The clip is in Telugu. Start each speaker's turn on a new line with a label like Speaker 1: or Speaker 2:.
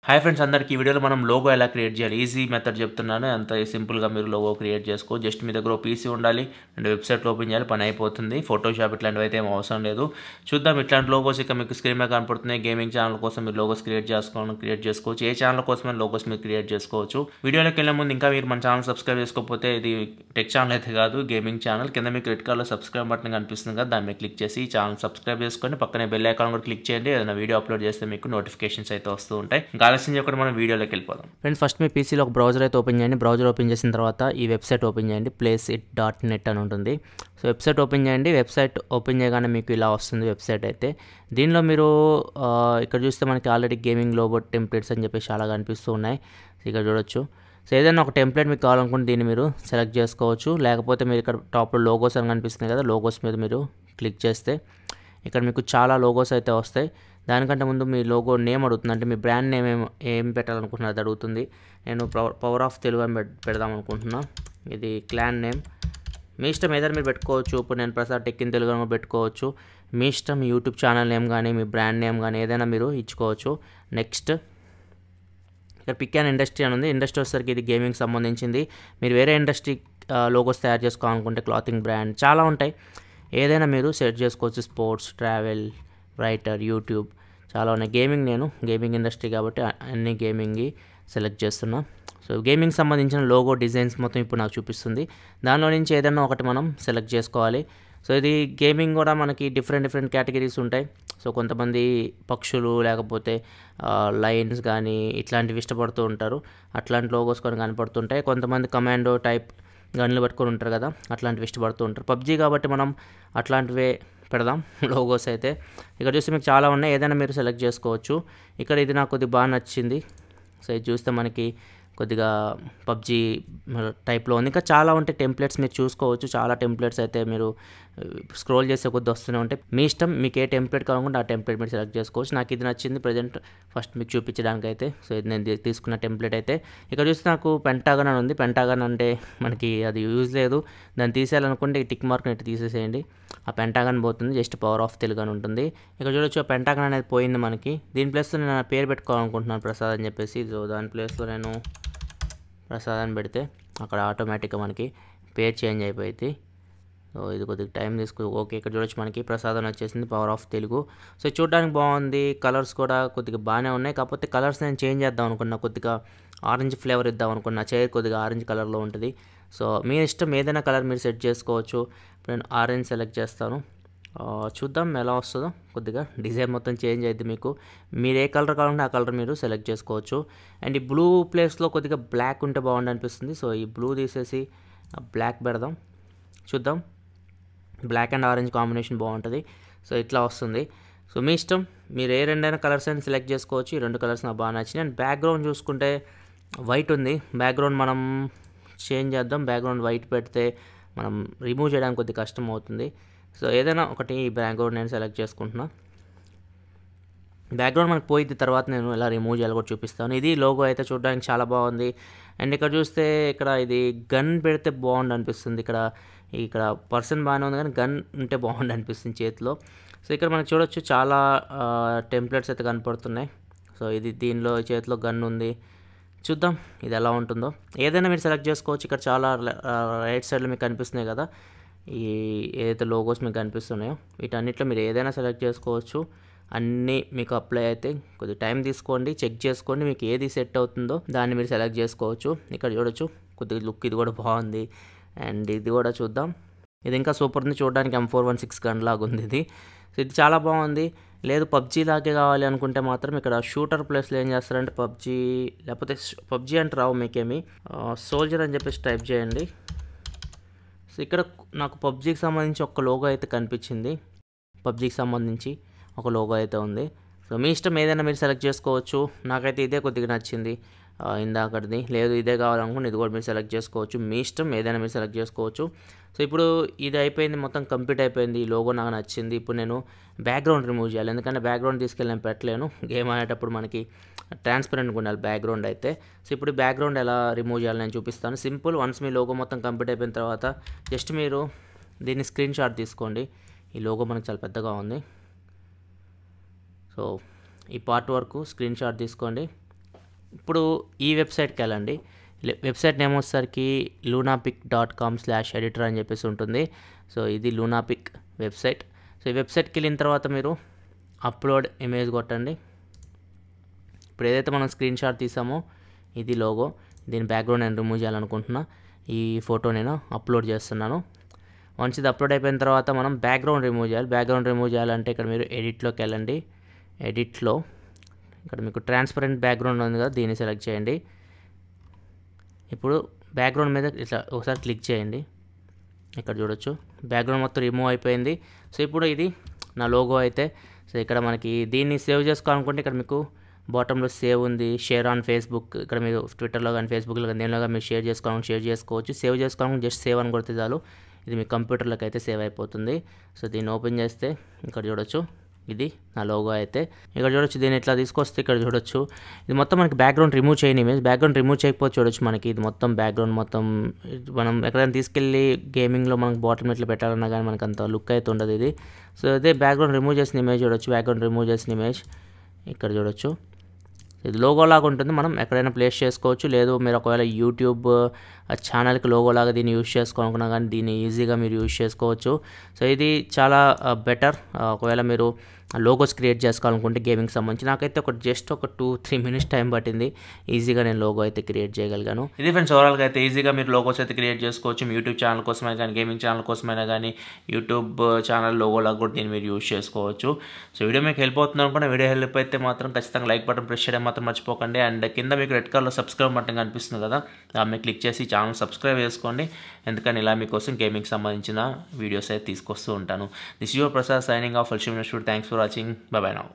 Speaker 1: హాయ్ ఫ్రెండ్స్ అందరికీ ఈ వీడియోలో మనం లోగో ఎలా క్రియేట్ చేయాలి ఈజీ మెథడ్ చెప్తున్నాను అంత సింపుల్గా మీరు లోగో క్రియేట్ చేసుకో జస్ట్ మీ దగ్గర పీసీ ఉండాలి అండ్ వెబ్సైట్ ఓపెన్ చేయాలి పని అయిపోతుంది ఫోటోషాప్ ఇట్లాంటివి అయితే ఏం అవసరం లేదు చూద్దాం ఇట్లాంటి లోగోస్ ఇక మీకు స్క్రీన్ మీద కనపడుతున్నాయి గేమింగ్ ఛానల్ కోసం మీరు లోగోస్ క్రియేట్ చేసుకోవాలి క్రియేట్ చేసుకోవచ్చు ఏ ఛానల్ కోసం లోగోస్ మీరు క్రియేట్ చేసుకోవచ్చు వీడియోలోకి వెళ్ళే ముందు ఇంకా మీరు మన ఛానల్ సబ్స్క్రైబ్ చేసుకోకపోతే ఇది టెక్ ఛానల్ అయితే కాదు గేమింగ్ ఛానల్ కింద మీకు రెడ్ కలర్ సబ్స్క్రైబ్ బటన్ కనిపిస్తుంది కదా దాన్ని మీద క్లిక్ చేసి ఈ ఛానల్ సబ్స్క్రైబ్ చేసుకొని పక్కనే బెల్ ఐకాన్ కూడా క్లిక్ చేయండి ఏదైనా వీడియో అప్లోడ్ చేస్తే మీకు నోటిఫికేషన్స్ అయితే వస్తూ ఉంటాయి ఇంకా ఆలస్యం చేయకుండా మనం వీడియోలోకి వెళ్ళిపోదాం
Speaker 2: ఫ్రెండ్స్ ఫస్ట్ మీ పీసీలో ఒక బ్రౌజర్ అయితే ఓపెన్ చేయండి బ్రౌజర్ ఓపెన్ చేసిన తర్వాత ఈ వెబ్సైట్ ఓపెన్ చేయండి ప్లేస్ ఇట్ డాట్ నెట్ అని ఉంటుంది సో వెబ్సైట్ ఓపెన్ చేయండి వెబ్సైట్ ఓపెన్ చేయగానే మీకు ఇలా వస్తుంది వెబ్సైట్ అయితే దీనిలో మీరు ఆ, ఇక్కడ చూస్తే మనకి ఆల్రెడీ గేమింగ్ లోబో టెంప్లెట్స్ అని చెప్పేసి చాలా కనిపిస్తూ ఉన్నాయి ఇక్కడ చూడొచ్చు సో ఏదైనా ఒక టెంప్లెట్ మీకు కావాలనుకుంటే దీన్ని మీరు సెలెక్ట్ చేసుకోవచ్చు లేకపోతే మీరు ఇక్కడ టాప్లో లోగోస్ అని కనిపిస్తుంది కదా లోగోస్ మీద మీరు క్లిక్ చేస్తే ఇక్కడ మీకు చాలా లోగోస్ అయితే వస్తాయి దానికంటే ముందు మీ లోగో నేమ్ అడుగుతుంది అంటే మీ బ్రాండ్ నేమ్ ఏం ఏం పెట్టాలనుకుంటున్నారు అది అడుగుతుంది నేను పవర్ ఆఫ్ తెలుగు అని పెట్- పెడదాం అనుకుంటున్నా ఇది క్లాన్ నేమ్ మీ ఇష్టం ఏదైనా మీరు పెట్టుకోవచ్చు ఇప్పుడు నేను ప్రసాద్ టెక్ ఇన్ తెలుగు అని కూడా పెట్టుకోవచ్చు మీ ఇష్టం మీ యూట్యూబ్ ఛానల్ నేమ్ కానీ మీ బ్రాండ్ నేమ్ కానీ ఏదైనా మీరు ఇచ్చుకోవచ్చు నెక్స్ట్ ఇక్కడ పిక్ అండ్ ఇండస్ట్రీ అని ఉంది ఇండస్ట్రీ వచ్చేసరికి ఇది గేమింగ్ సంబంధించింది మీరు వేరే ఇండస్ట్రీ లోగోస్ తయారు చేసుకోవాలనుకుంటే క్లాతింగ్ బ్రాండ్ చాలా ఉంటాయి ఏదైనా మీరు సెట్ చేసుకోవచ్చు స్పోర్ట్స్ ట్రావెల్ రైటర్ యూట్యూబ్ చాలా ఉన్నాయి గేమింగ్ నేను గేమింగ్ ఇండస్ట్రీ కాబట్టి అ- అన్ని గేమింగ్ సెలెక్ట్ చేస్తున్నా సో గేమింగ్ సంబంధించిన లోగో డిజైన్స్ మొత్తం ఇప్పుడు నాకు చూపిస్తుంది దానిలో నుంచి ఏదైనా ఒకటి మనం సెలెక్ట్ చేసుకోవాలి సో ఇది గేమింగ్ కూడా మనకి డిఫరెంట్ డిఫరెంట్ కేటగిరీస్ ఉంటాయి సో కొంతమంది పక్షులు లేకపోతే లైన్స్ కానీ ఇట్లాంటివి ఇష్టపడుతూ ఉంటారు అట్లాంటి లోగోస్ కొన్ని కనపడుతుంటాయి కొంతమంది కమాండో టైప్ గన్లు పట్టుకొని ఉంటారు కదా అట్లాంటివి ఇష్టపడుతూ ఉంటారు పబ్జీ కాబట్టి మనం అట్లాంటివే పెడదాం లోగోస్ అయితే ఇక్కడ చూస్తే మీకు చాలా ఉన్నాయి ఏదైనా మీరు సెలెక్ట్ చేసుకోవచ్చు ఇక్కడ ఇది నాకు కొద్దిగా బాగా నచ్చింది సో ఇది చూస్తే మనకి కొద్దిగా పబ్జీ టైప్లో ఉంది ఇంకా చాలా ఉంటాయి టెంప్లెట్స్ మీరు చూసుకోవచ్చు చాలా టెంప్లెట్స్ అయితే మీరు స్క్రోల్ చేసే కొద్ది వస్తూనే ఉంటాయి మీ ఇష్టం మీకు ఏ టెంప్లెట్ కావాలంటే ఆ టెంప్లెట్ మీరు సెలెక్ట్ చేసుకోవచ్చు నాకు ఇది నచ్చింది ప్రజెంట్ ఫస్ట్ మీకు చూపించడానికి అయితే సో ఇది నేను తీ- తీసుకున్న టెంప్లెట్ అయితే ఇక్కడ చూస్తే నాకు పెంటాగన్ అని ఉంది పెంటాగన్ అంటే మనకి అది యూజ్ లేదు దాన్ని తీసేయాలనుకుంటే ఈ టిక్ మార్క్ నెట్ తీసేసేయండి ఆ పెంటాగన్ పోతుంది జస్ట్ పవర్ ఆఫ్ తెలుగు అని ఉంటుంది ఇక్కడ చూడొచ్చు ఆ పెంటాగన్ అనేది పోయింది మనకి దీని ప్లేస్లో నేను నా పేరు పెట్టుకోవాలనుకుంటున్నాను ప్రసాద్ అని చెప్పేసి సో దాని ప్లేస్లో నేను ప్రసాద్ అని పెడితే అక్కడ ఆటోమేటిక్గా మనకి పేరు చేంజ్ అయిపోయింది సో ఇది కొద్దిగా టైం తీసుకు ఓకే ఇక్కడ చూడొచ్చు మనకి ప్రసాదం వచ్చేసింది పవర్ ఆఫ్ తెలుగు సో చూడడానికి బాగుంది కలర్స్ కూడా కొద్దిగా బాగానే ఉన్నాయి కాకపోతే కలర్స్ నేను చేంజ్ చేద్దాం అనుకున్నా కొద్దిగా ఆరెంజ్ ఫ్లేవర్ ఇద్దాం అనుకున్నా చైర్ కొద్దిగా ఆరెంజ్ కలర్లో ఉంటుంది సో మీ ఇష్టం ఏదైనా కలర్ మీరు సెట్ చేసుకోవచ్చు ఇప్పుడు నేను ఆరెంజ్ సెలెక్ట్ చేస్తాను ఆ, చూద్దాం ఎలా వస్తుందో కొద్దిగా డిజైన్ మొత్తం చేంజ్ అయింది మీకు మీరు ఏ కలర్ కావాలంటే ఆ కలర్ మీరు సెలెక్ట్ చేసుకోవచ్చు అండ్ ఈ బ్లూ ప్లేస్లో కొద్దిగా బ్లాక్ ఉంటే బాగుంది అనిపిస్తుంది సో ఈ బ్లూ తీసేసి బ్లాక్ పెడదాం చూద్దాం బ్లాక్ అండ్ ఆరెంజ్ కాంబినేషన్ బాగుంటుంది సో ఇట్లా వస్తుంది సో మీ ఇష్టం మీరు ఏ రెండైనా కలర్స్ అయినా సెలెక్ట్ చేసుకోవచ్చు ఈ రెండు కలర్స్ నాకు బాగా నచ్చినాయి అండ్ బ్యాక్గ్రౌండ్ చూసుకుంటే వైట్ ఉంది బ్యాక్గ్రౌండ్ మనం చేంజ్ చేద్దాం బ్యాక్గ్రౌండ్ వైట్ పెడితే మనం రిమూవ్ చేయడానికి కొద్దిగా కష్టం అవుతుంది సో ఏదైనా ఒకటి బ్యాక్గ్రౌండ్ నేను సెలెక్ట్ చేసుకుంటున్నా బ్యాక్గ్రౌండ్ మనకు పోయిద్ది తర్వాత నేను ఎలా రిమూవ్ చేయాలి కూడా చూపిస్తాను ఇది లోగో అయితే చూడడానికి చాలా బాగుంది అండ్ ఇక్కడ చూస్తే ఇక్కడ ఇది గన్ పెడితే బాగుండు అనిపిస్తుంది ఇక్కడ ఇక్కడ పర్సన్ బాగానే ఉంది కానీ గన్ ఉంటే బాగుండు అనిపిస్తుంది చేతిలో సో ఇక్కడ మనకు చూడొచ్చు చాలా టెంప్లెట్స్ అయితే కనపడుతున్నాయి సో ఇది దీనిలో చేతిలో గన్ ఉంది చూద్దాం ఇది ఎలా ఉంటుందో ఏదైనా మీరు సెలెక్ట్ చేసుకోవచ్చు ఇక్కడ చాలా రైట్ సైడ్లో మీకు కనిపిస్తున్నాయి కదా ఈ ఏదైతే లోగోస్ మీకు కనిపిస్తున్నాయో వీటన్నిటిలో మీరు ఏదైనా సెలెక్ట్ చేసుకోవచ్చు అన్నీ మీకు అప్లై అయితే కొద్దిగా టైం తీసుకోండి చెక్ చేసుకోండి మీకు ఏది సెట్ అవుతుందో దాన్ని మీరు సెలెక్ట్ చేసుకోవచ్చు ఇక్కడ చూడొచ్చు కొద్దిగా లుక్ ఇది కూడా బాగుంది అండ్ ఇది కూడా చూద్దాం ఇది ఇంకా సూపర్ ఉంది చూడడానికి M four one six gun లాగా ఉంది ఇది సో ఇది చాలా బాగుంది లేదు పబ్జీ లాగే కావాలి అనుకుంటే మాత్రం ఇక్కడ షూటర్ ప్లేస్లో ఏం చేస్తారంటే పబ్జీ లేకపోతే పబ్జీ అంటే రావు మీకేమి సోల్జర్ అని చెప్పేసి టైప్ చేయండి సో ఇక్కడ నాకు పబ్జీకి సంబంధించి ఒక లోగో అయితే కనిపించింది పబ్జీకి సంబంధించి ఒక లోగో అయితే ఉంది సో మీ ఇష్టం ఏదైనా మీరు సెలెక్ట్ చేసుకోవచ్చు నాకైతే ఇదే కొద్దిగా నచ్చింది ఆ, ఇందాకటిది లేదు ఇదే కావాలనుకుంటే ఇది కూడా మీరు సెలెక్ట్ చేసుకోవచ్చు మీ ఇష్టం ఏదైనా మీరు సెలెక్ట్ చేసుకోవచ్చు సో ఇప్పుడు ఇది అయిపోయింది మొత్తం కంప్లీట్ అయిపోయింది ఈ లోగో నాకు నచ్చింది ఇప్పుడు నేను బ్యాక్గ్రౌండ్ రిమూవ్ చేయాలి ఎందుకంటే బ్యాక్గ్రౌండ్ తీసుకెళ్ళి నేను పెట్టలేను గేమ్ ఆడేటప్పుడు మనకి ట్రాన్స్పరెంట్గా ఉండాలి బ్యాక్గ్రౌండ్ అయితే సో ఇప్పుడు బ్యాక్గ్రౌండ్ ఎలా రిమూవ్ చేయాలి నేను చూపిస్తాను సింపుల్ వన్స్ మీ లోగో మొత్తం కంప్లీట్ అయిపోయిన తర్వాత జస్ట్ మీరు దీన్ని స్క్రీన్ షాట్ తీసుకోండి ఈ లోగో మనకు చాలా పెద్దగా ఉంది సో ఈ పార్ట్ వరకు స్క్రీన్ షాట్ తీసుకోండి ఇప్పుడు ఈ వెబ్సైట్కి వెళ్ళండి లే- వెబ్సైట్ నేమ్ వచ్చేసరికి Lunapic dot com slash editor అని చెప్పేసి ఉంటుంది సో ఇది లూనాపిక్ వెబ్సైట్ సో ఈ వెబ్సైట్కి వెళ్ళిన తర్వాత మీరు అప్లోడ్ ఇమేజ్ కొట్టండి ఇప్పుడు ఏదైతే మనం స్క్రీన్ షాట్ తీసామో ఇది లోగో దీని బ్యాక్గ్రౌండ్ నేను రిమూవ్ చేయాలనుకుంటున్నా ఈ ఫోటో నేను అప్లోడ్ చేస్తున్నాను వన్స్ ఇది అప్లోడ్ అయిపోయిన తర్వాత మనం బ్యాక్గ్రౌండ్ రిమూవ్ చేయాలి బ్యాక్గ్రౌండ్ రిమూవ్ చేయాలంటే ఇక్కడ మీరు ఎడిట్లోకి వెళ్ళండి ఎడిట్లో ఇక్కడ మీకు ట్రాన్స్పరెంట్ బ్యాక్గ్రౌండ్ ఉంది కదా దీన్ని సెలెక్ట్ చేయండి ఇప్పుడు బ్యాక్గ్రౌండ్ మీద ఇట్లా ఒకసారి క్లిక్ చేయండి ఇక్కడ చూడొచ్చు బ్యాక్గ్రౌండ్ మొత్తం రిమూవ్ అయిపోయింది సో ఇప్పుడు ఇది నా లోగో అయితే సో ఇక్కడ మనకి దీన్ని సేవ్ చేసుకోవాలనుకుంటే ఇక్కడ మీకు బాటంలో సేవ్ ఉంది షేర్ ఆన్ ఫేస్బుక్ ఇక్కడ మీరు ట్విట్టర్లో కానీ ఫేస్బుక్లో కానీ దేనిలో కానీ మీరు షేర్ చేసుకోవాలని షేర్ చేసుకోవచ్చు సేవ్ చేసుకోవాలని జస్ట్ సేవ్ అని కొడితే చాలు ఇది మీ కంప్యూటర్లోకి అయితే సేవ్ అయిపోతుంది సో దీన్ని ఓపెన్ చేస్తే ఇక్కడ చూడొచ్చు ఇది నా లోగో అయితే ఇక్కడ చూడొచ్చు దీన్ని ఇట్లా తీసుకొస్తే ఇక్కడ చూడొచ్చు ఇది మొత్తం మనకి బ్యాక్గ్రౌండ్ రిమూవ్ చేయని ఇమేజ్ బ్యాక్గ్రౌండ్ రిమూవ్ చేయకపోతే చూడొచ్చు మనకి ఇది మొత్తం బ్యాక్గ్రౌండ్ మొత్తం ఇది మనం ఎక్కడైనా తీసుకెళ్ళి గేమింగ్లో మనకి బాటమ్ ఇట్లా పెట్టాలన్నా కానీ మనకు అంత లుక్ అయితే ఉండదు ఇది సో అదే బ్యాక్గ్రౌండ్ రిమూవ్ చేసిన ఇమేజ్ చూడొచ్చు బ్యాక్గ్రౌండ్ రిమూవ్ చేసిన ఇమేజ్ ఇక్కడ చూడొచ్చు ఇది లోగో లాగా ఉంటుంది మనం ఎక్కడైనా ప్లేస్ చేసుకోవచ్చు లేదు మీరు ఒకవేళ యూట్యూబ్ ఛానల్కి లోగో లాగా దీన్ని యూజ్ చేసుకోవాలనుకున్నా కానీ దీన్ని ఈజీగా మీరు యూజ్ చేసుకోవచ్చు సో ఇది చాలా బెటర్ ఒకవేళ మీరు లోగోస్ క్రియేట్ చేసుకోవాలనుకుంటే గేమింగ్ సంబంధించి నాకైతే ఒక జస్ట్ ఒక టూ త్రీ మినిట్స్ టైం పట్టింది ఈజీగా నేను లోగో అయితే క్రియేట్ చేయగలిగాను
Speaker 1: ఇది ఫ్రెండ్స్ ఓవరాల్గా అయితే ఈజీగా మీరు లోగోస్ అయితే క్రియేట్ చేసుకోవచ్చు మీ యూట్యూబ్ ఛానల్ కోసమైనా కానీ గేమింగ్ ఛానల్ కోసమైనా కానీ యూట్యూబ్ ఛానల్ లోగోలాగా కూడా దీన్ని మీరు యూజ్ చేసుకోవచ్చు సో వీడియో మీకు హెల్ప్ అవుతుంది అనుకుంటే వీడియో హెల్ప్ అయితే మాత్రం ఖచ్చితంగా లైక్ బటన్ ప్రెస్ చేయడం మాత్రం మర్చిపోకండి అండ్ కింద మీకు రెడ్ కలర్లో సబ్స్క్రైబ్ బటన్ కనిపిస్తుంది కదా దాని మీద క్లిక్ చేసి ఛానల్ సబ్స్క్రైబ్ చేసుకోండి ఎందుకని ఇలా మీకోసం గేమింగ్ సంబంధించిన వీడియోస్ అయితే తీసుకొస్తూ ఉంటాను this your Prasad signing off ఫల్షిమ్ institute thanks for watching bye bye now